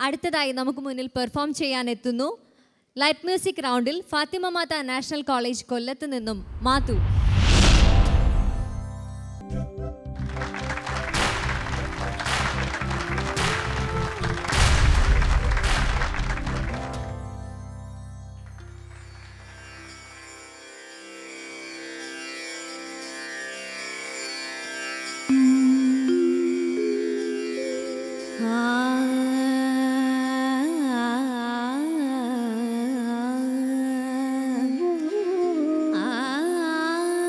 അടുത്തതായി നമുക്ക് മുന്നിൽ പെർഫോം ചെയ്യാൻ എത്തുന്നു ലൈറ്റ് മ്യൂസിക് റൗണ്ടിൽ ഫാത്തിമ മാത നാഷണൽ കോളേജ് കൊല്ലത്ത് നിന്നും മാതു ആ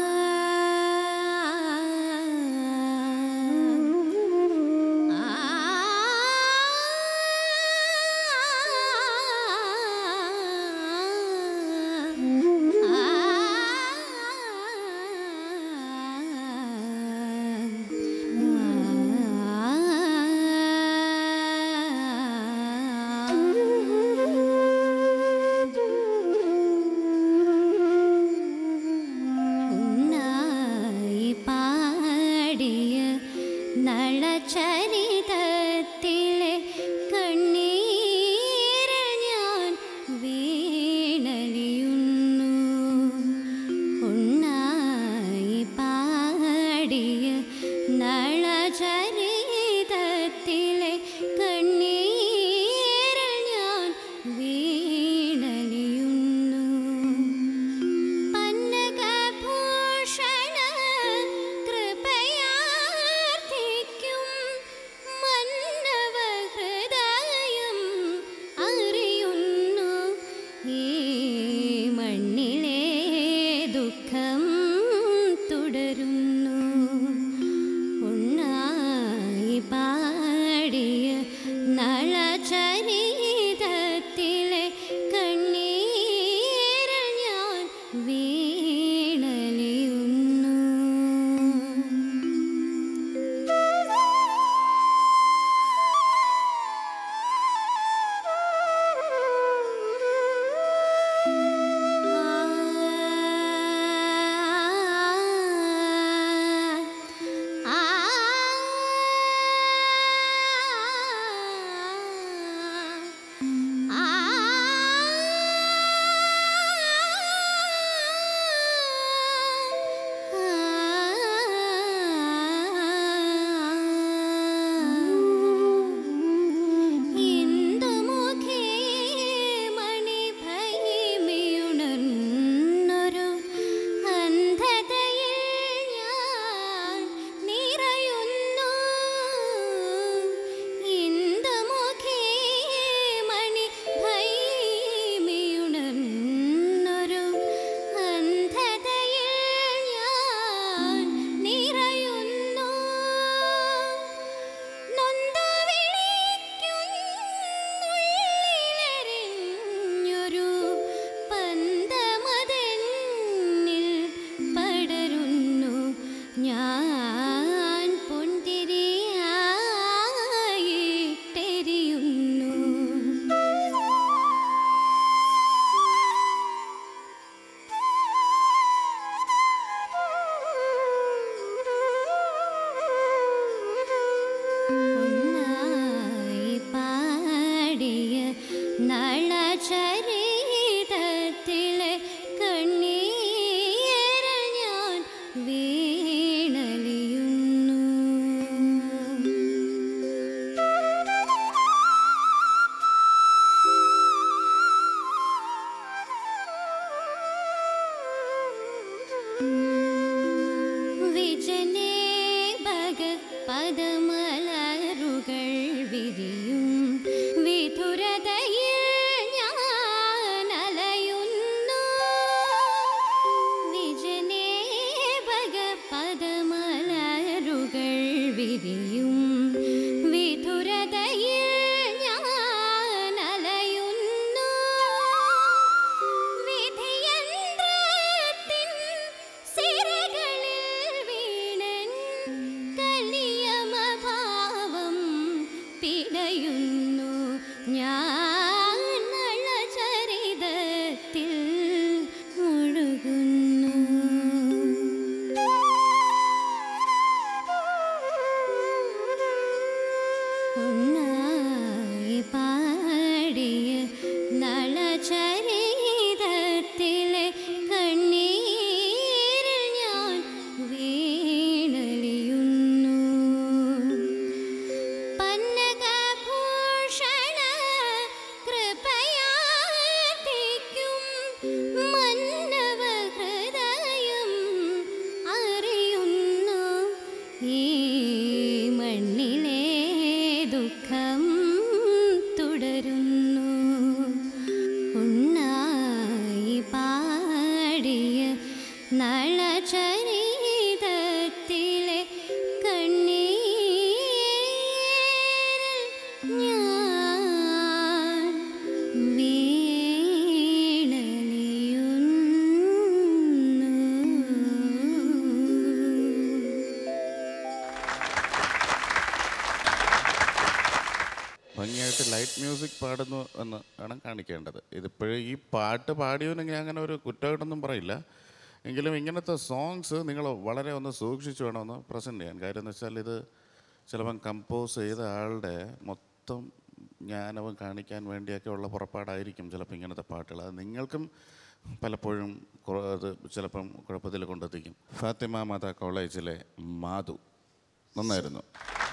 മ്യൂസിക് പാടുന്നു എന്ന് ആണ് കാണിക്കേണ്ടത് ഇതിപ്പോഴും ഈ പാട്ട് പാടിയവനെങ്കിൽ അങ്ങനെ ഒരു കുറ്റമായിട്ടൊന്നും പറയില്ല എങ്കിലും ഇങ്ങനത്തെ സോങ്സ് നിങ്ങൾ വളരെ ഒന്ന് സൂക്ഷിച്ച് വേണമെന്ന് പ്രസൻറ്റ് ചെയ്യാൻ കാര്യം എന്ന് വെച്ചാൽ ഇത് ചിലപ്പം കമ്പോസ് ചെയ്ത ആളുടെ മൊത്തം ജ്ഞാനവും കാണിക്കാൻ വേണ്ടിയൊക്കെ ഉള്ള പുറപ്പാടായിരിക്കും ചിലപ്പോൾ ഇങ്ങനത്തെ പാട്ടുകൾ അത് നിങ്ങൾക്കും പലപ്പോഴും കുറ- അത് ചിലപ്പം കുഴപ്പത്തിൽ കൊണ്ടെത്തിക്കും ഫാത്തിമ മാതാ കോളേജിലെ മാധു നന്നായിരുന്നു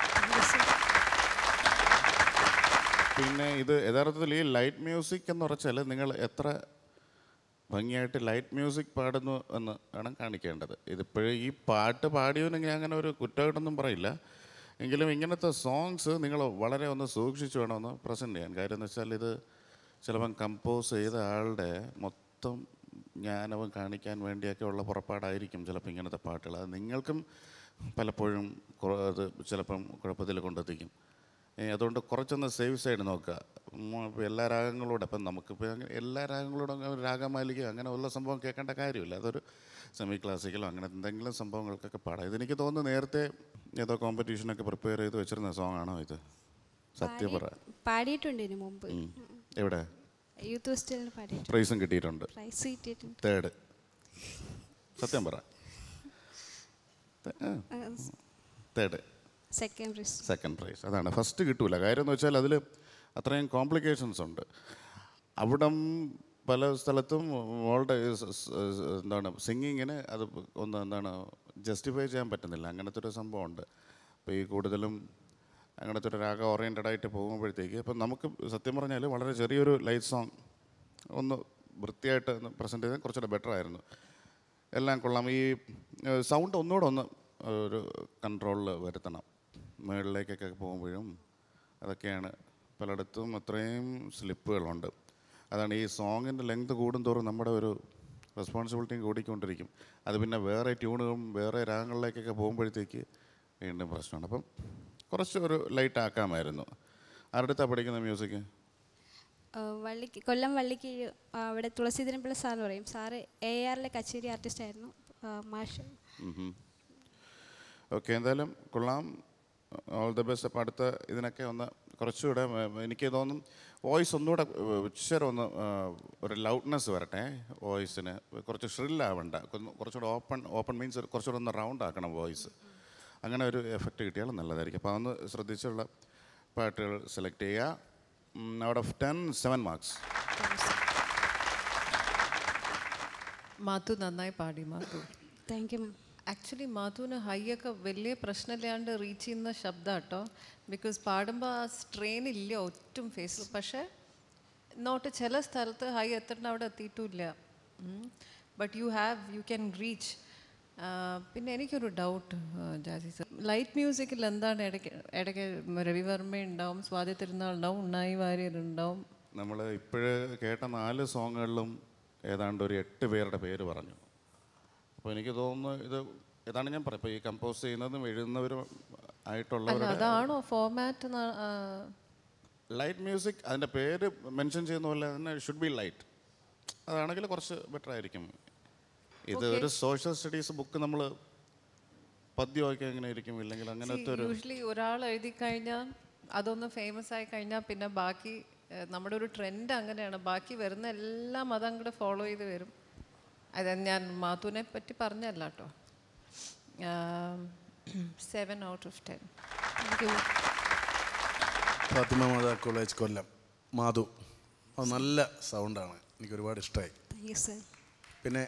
പിന്നെ ഇത് യഥാർത്ഥത്തിൽ ഈ ലൈറ്റ് മ്യൂസിക് എന്ന് പറഞ്ഞാൽ നിങ്ങൾ എത്ര ഭംഗിയായിട്ട് ലൈറ്റ് മ്യൂസിക് പാടുന്നു എന്ന് ആണ് കാണിക്കേണ്ടത് ഇതിപ്പോഴും ഈ പാട്ട് പാടിയവനെങ്കിൽ അങ്ങനെ ഒരു കുറ്റമായിട്ടൊന്നും പറയില്ല എങ്കിലും ഇങ്ങനത്തെ സോങ്സ് നിങ്ങൾ വളരെ ഒന്ന് സൂക്ഷിച്ച് വേണമെന്ന് പ്രസൻറ്റ് ചെയ്യാൻ കാര്യം എന്ന് വെച്ചാൽ ഇത് ചിലപ്പം കമ്പോസ് ചെയ്ത ആളുടെ മൊത്തം ജ്ഞാനവും കാണിക്കാൻ വേണ്ടിയൊക്കെ ഉള്ള പുറപ്പാടായിരിക്കും ചിലപ്പോൾ ഇങ്ങനത്തെ പാട്ടുകൾ അത് നിങ്ങൾക്കും പലപ്പോഴും കുറ- അത് ചിലപ്പം കുഴപ്പത്തിൽ കൊണ്ടെത്തിക്കും ഏ, അതുകൊണ്ട് കുറച്ചൊന്ന് സേഫ് സൈഡ് നോക്കുക ഉം, ഇപ്പം എല്ലാ രാഗങ്ങളോടെ ഇപ്പം നമുക്കിപ്പോൾ അങ്ങനെ എല്ലാ രാഗങ്ങളോടും അങ്ങനെ ഒരു രാഗമാലികയോ അങ്ങനെ ഉള്ള സംഭവം കേൾക്കേണ്ട കാര്യമില്ല അതൊരു സെമി ക്ലാസിക്കലോ അങ്ങനെ എന്തെങ്കിലും സംഭവങ്ങൾക്കൊക്കെ പാടാം ഇതെനിക്ക് തോന്നുന്നു നേരത്തെ ഏതോ കോമ്പറ്റീഷനൊക്കെ പ്രിപ്പയർ ചെയ്ത് വെച്ചിരുന്ന സോങ് ആണോ ഇത് സത്യം പറ പാടിയിട്ടുണ്ട് ഇതിനു മുമ്പ് ഉം. എവിടെ യൂത്ത് ഫെസ്റ്റിവലിന് പാടിയിട്ടുണ്ട് പ്രൈസും കിട്ടിയിട്ടുണ്ട് പ്രൈസ് കിട്ടിയിട്ടുണ്ട് തേർഡ് സത്യം പറ third second prize second prize അതാണ് ഫസ്റ്റ് കിട്ടൂല കാര്യം എന്ന് വെച്ചാൽ അതിൽ അത്രയും കോംപ്ലിക്കേഷൻസ് ഉണ്ട് അവിടം പല സ്ഥലത്തും മോളുടെ സ് സ് എന്താണ് സിംഗിങ്ങിന് അത് ഒന്ന് എന്താണ് ജസ്റ്റിഫൈ ചെയ്യാൻ പറ്റുന്നില്ല അങ്ങനത്തെ ഒരു സംഭവമുണ്ട് അപ്പോൾ ഈ കൂടുതലും അങ്ങനത്തെ ഒരു രാഗ ഓറിയൻറ്റഡ് ആയിട്ട് പോകുമ്പോഴത്തേക്ക് അപ്പം നമുക്ക് സത്യം പറഞ്ഞാൽ വളരെ ചെറിയൊരു ലൈറ്റ് സോങ് ഒന്ന് വൃത്തിയായിട്ട് ഒന്ന് പ്രസൻറ്റ് ചെയ്താൽ കുറച്ചുകൂടെ ബെറ്റർ ആയിരുന്നു എല്ലാം കൊള്ളാം ഈ സൗണ്ട് ഒന്നുകൂടെ ഒന്ന് ഒരു കൺട്രോളിൽ വരുത്തണം മുകളിലേക്കൊക്കെ പോകുമ്പോഴും അതൊക്കെയാണ് പലയിടത്തും അത്രയും സ്ലിപ്പുകളുണ്ട് അതാണ് ഈ സോങ്ങിൻ്റെ ലെങ്ത് കൂടുന്തോറും നമ്മുടെ ഒരു റെസ്പോൺസിബിലിറ്റിയും കൂടിക്കൊണ്ടിരിക്കും അത് പിന്നെ വേറെ ട്യൂണുകളും വേറെ രാഗങ്ങളിലേക്കൊക്കെ പോകുമ്പോഴത്തേക്ക് വീണ്ടും പ്രശ്നമാണ് അപ്പം കുറച്ച് ഒരു ലൈറ്റ് ആക്കാമായിരുന്നു ആരുടെ അടുത്താണ് പഠിക്കുന്ന മ്യൂസിക് വള്ളിക്ക് കൊല്ലം വള്ളിക്ക് അവിടെ തുളസീധരൻപിള്ള സാർ പറയും സാറ് എ ആറിലെ കച്ചേരി ആർട്ടിസ്റ്റ് ആയിരുന്നു ആ, മാഷ് ഓക്കെ എന്തായാലും കൊള്ളാം ഓൾ ദ ബെസ്റ്റ് അപ്പോൾ അടുത്ത ഇതിനൊക്കെ ഒന്ന് കുറച്ചുകൂടെ ഉം, എനിക്ക് തോന്നും വോയിസ് ഒന്നുകൂടെ ഉച്ചരം ഒന്ന് ആ, ഒരു ലൗഡ്നെസ് വരട്ടെ വോയിസിന് കുറച്ച് ഷ്രില്ലാവണ്ട കുറച്ചുകൂടെ ഓപ്പൺ ഓപ്പൺ മീൻസ് കുറച്ചുകൂടെ ഒന്ന് റൗണ്ട് ആക്കണം വോയിസ് അങ്ങനെ ഒരു എഫക്റ്റ് കിട്ടിയാൽ നല്ലതായിരിക്കും അപ്പോൾ അതൊന്ന് ശ്രദ്ധിച്ചുള്ള പാട്ടുകൾ സെലക്ട് ചെയ്യുക out of ten seven marks Mathu നന്നായി പാടി Mathu thank you ma'am actually മാതുവിന് ഹൈ ഒക്കെ വലിയ പ്രശ്നമില്ലാണ്ട് റീച്ച് ചെയ്യുന്ന ശബ്ദം കേട്ടോ ബിക്കോസ് പാടുമ്പോൾ ആ സ്ട്രെയിൻ ഇല്ല ഒറ്റും ഫേസിൽ പക്ഷേ നോട്ട് ചില സ്ഥലത്ത് ഹൈ എത്തേണ്ട അവിടെ എത്തിയിട്ടുമില്ല but you have you can reach പിന്നെ എനിക്കൊരു ഡൗട്ട് ജാസി സർ ലൈറ്റ് മ്യൂസിക്കിൽ എന്താണ് ഇടയ്ക്ക് ഇടയ്ക്ക് രവിവർമ്മ ഉണ്ടാവും സ്വാതി തിരുനാൾ ഉണ്ടാവും ഉണ്ണായി വാര്യർ ഉണ്ടാവും നമ്മൾ ഇപ്പോഴ് കേട്ട നാല് സോങ്ങുകളിലും ഏതാണ്ട് ഒരു എട്ട് പേരുടെ പേര് പറഞ്ഞു അപ്പോൾ എനിക്ക് തോന്നുന്നു ഇത് ഇതാണ് ഞാൻ പറയാം ഇപ്പോൾ ഈ കമ്പോസ് ചെയ്യുന്നതും എഴുതുന്നവരും അല്ല ആയിട്ടുള്ളവരുടെ അതാണോ ഫോമാറ്റ് ലൈറ്റ് മ്യൂസിക് അതിൻ്റെ പേര് മെൻഷൻ ചെയ്യുന്ന പോലെ തന്നെ ഷുഡ് ബി ലൈറ്റ് അതാണെങ്കിൽ കുറച്ച് ബെറ്റർ ആയിരിക്കും ഇത് ഒരു സോഷ്യൽ സ്റ്റഡീസ് ബുക്ക് നമ്മൾ പദ്യമൊക്കെ എങ്ങനെ ഇരിക്കും ഇല്ലെങ്കിൽ അങ്ങനത്തെ ഒരു യൂഷ്വലി ഒരാൾ എഴുതി കഴിഞ്ഞാൽ അതൊന്ന് ഫേമസ് ആയി കഴിഞ്ഞാൽ പിന്നെ ബാക്കി ഏഹ്, നമ്മുടെ ഒരു ട്രെൻഡ് അങ്ങനെയാണ് ബാക്കി വരുന്ന എല്ലാം അതങ്ങോട്ട് ഫോളോ ചെയ്ത് വരും അത് ഞാൻ മാത്തുവിനെ പറ്റി പറഞ്ഞല്ല കേട്ടോ seven out of ten thank you Fathima Mata college Kollam Madhu അത് നല്ല സൗണ്ടാണ് എനിക്ക് ഒരുപാട് ഇഷ്ടമായി താങ്ക് യു സർ പിന്നെ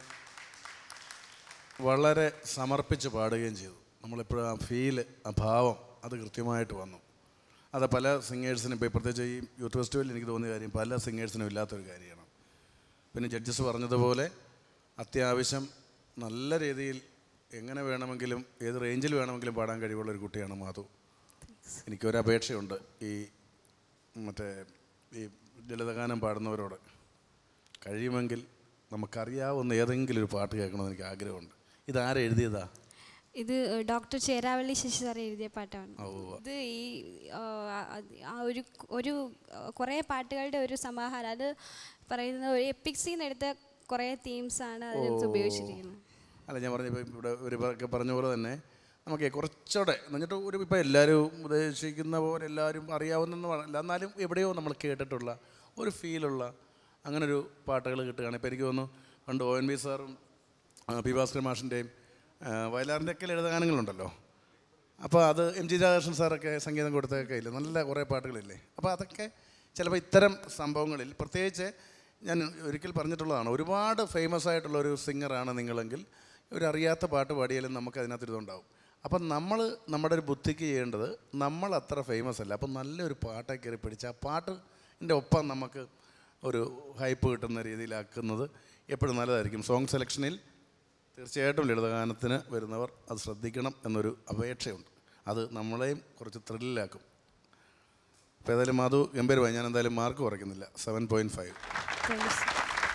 വളരെ സമർപ്പിച്ച് പാടുകയും ചെയ്തു നമ്മളിപ്പോഴും ആ ഫീല് ആ ഭാവം അത് കൃത്യമായിട്ട് വന്നു അത് പല സിംഗേഴ്സിനും ഇപ്പോൾ പ്രത്യേകിച്ച് ഈ യൂത്ത് ഫെസ്റ്റിവലിൽ എനിക്ക് തോന്നിയ കാര്യം പല സിംഗേഴ്സിനും ഇല്ലാത്തൊരു കാര്യമാണ് പിന്നെ ജഡ്ജസ് പറഞ്ഞതുപോലെ അത്യാവശ്യം നല്ല രീതിയിൽ എങ്ങനെ വേണമെങ്കിലും ഏത് റേഞ്ചിൽ വേണമെങ്കിലും പാടാൻ കഴിവുള്ള ഒരു കുട്ടിയാണ് മാധു എനിക്കൊരു അപേക്ഷയുണ്ട് ഈ മറ്റേ ഈ ലളിതഗാനം പാടുന്നവരോട് കഴിയുമെങ്കിൽ നമുക്കറിയാവുന്ന ഏതെങ്കിലും ഒരു പാട്ട് കേൾക്കണമെന്ന് എനിക്ക് ആഗ്രഹമുണ്ട് ഇതാരെ എഴുതിയതാ ഇത് ഡോക്ടർ ചേരാവള്ളി ശശി സാർ എഴുതിയ പാട്ടാണ് ആ, ഉവ്വ. ഇത് ഈ ആ, അത് ആ ഒരു ഒരു കുറേ പാട്ടുകളുടെ ഒരു സമാഹാരം അത് പറയുന്ന ഒരു എപ്പിക്സിൽ നിന്ന് എടുത്ത കുറേ തീംസ് ആണ് അതിനകത്ത് ഉപയോഗിച്ചിരിക്കുന്നത് അല്ല ഞാൻ പറഞ്ഞ ഇപ്പോൾ ഇവിടെ ഒരു ഒക്കെ പറഞ്ഞ പോലെ തന്നെ നമുക്ക് കുറച്ചുകൂടെ എന്നിട്ട് ഒരു ഇപ്പോൾ എല്ലാവരും ഉദ്ദേശിക്കുന്ന പോലെ എല്ലാവരും അറിയാവുന്നെന്ന് പറയില്ല എന്നാലും എവിടെയോ നമ്മൾ കേട്ടിട്ടുള്ള ഒരു ഫീലുള്ള അങ്ങനെ ഒരു പാട്ടുകൾ കിട്ടുകയാണ് ഇപ്പോൾ എനിക്ക് തോന്നുന്നു പണ്ട് ഒ എൻ വി സാറും ആ, പി ഭാസ്കർ മാഷിൻ്റെയും വയലാറിൻ്റെയൊക്കെ ലളിതഗാനങ്ങളുണ്ടല്ലോ അപ്പോൾ അത് എം ജി രാധാകൃഷ്ണൻ സാറൊക്കെ സംഗീതം കൊടുത്തൊക്കെ ഇല്ലേ നല്ല കുറേ പാട്ടുകളില്ലേ അപ്പോൾ അതൊക്കെ ചിലപ്പോൾ ഇത്തരം സംഭവങ്ങളിൽ പ്രത്യേകിച്ച് ഞാൻ ഒരിക്കൽ പറഞ്ഞിട്ടുള്ളതാണ് ഒരുപാട് ഫേമസ് ആയിട്ടുള്ള ഒരു സിംഗറാണ് നിങ്ങളെങ്കിൽ ഒരു അറിയാത്ത പാട്ട് പാടിയാലും നമുക്ക് അതിനകത്തൊരു ഇതുണ്ടാവും അപ്പം നമ്മൾ നമ്മുടെ ഒരു ബുദ്ധിക്ക് ചെയ്യേണ്ടത് നമ്മൾ അത്ര ഫേമസ് അല്ല അപ്പം നല്ലൊരു പാട്ടൊക്കെ കയറി പിടിച്ച് ആ പാട്ടിൻ്റെ ഒപ്പം നമുക്ക് ഒരു ഹൈപ്പ് കിട്ടുന്ന രീതിയിലാക്കുന്നത് എപ്പോഴും നല്ലതായിരിക്കും സോങ് സെലക്ഷനിൽ തീർച്ചയായിട്ടും ലളിതഗാനത്തിന് വരുന്നവർ അത് ശ്രദ്ധിക്കണം എന്നൊരു അപേക്ഷയുണ്ട് അത് നമ്മളെയും കുറച്ച് ത്രില്ലിലാക്കും അപ്പോൾ ഏതായാലും മാധു ഗംഭീരമായി ഞാൻ എന്തായാലും മാർക്ക് കുറയ്ക്കുന്നില്ല seven point five thank you sir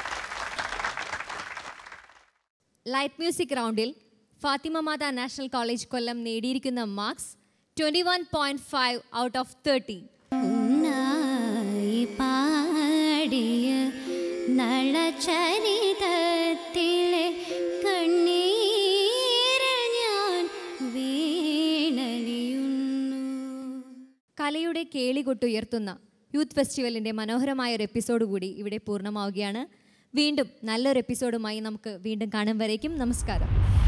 light music റൗണ്ടിൽ ഫാത്തിമ മാത നാഷണൽ കോളേജ് കൊല്ലം നേടിയിരിക്കുന്ന marks twenty one point five out of thirty ഉന്നായി പാടിയ നളചരിതത്തിലെ കണ്ണീരിൽ ഞാൻ വീണലിയുന്നു കലയുടെ കേളികൊട്ടുയർത്തുന്ന യൂത്ത് ഫെസ്റ്റിവലിൻ്റെ മനോഹരമായ ഒരു എപ്പിസോഡ് കൂടി ഇവിടെ പൂർണ്ണമാവുകയാണ് വീണ്ടും നല്ലൊരു എപ്പിസോഡുമായി നമുക്ക് വീണ്ടും കാണും വരേക്കും നമസ്കാരം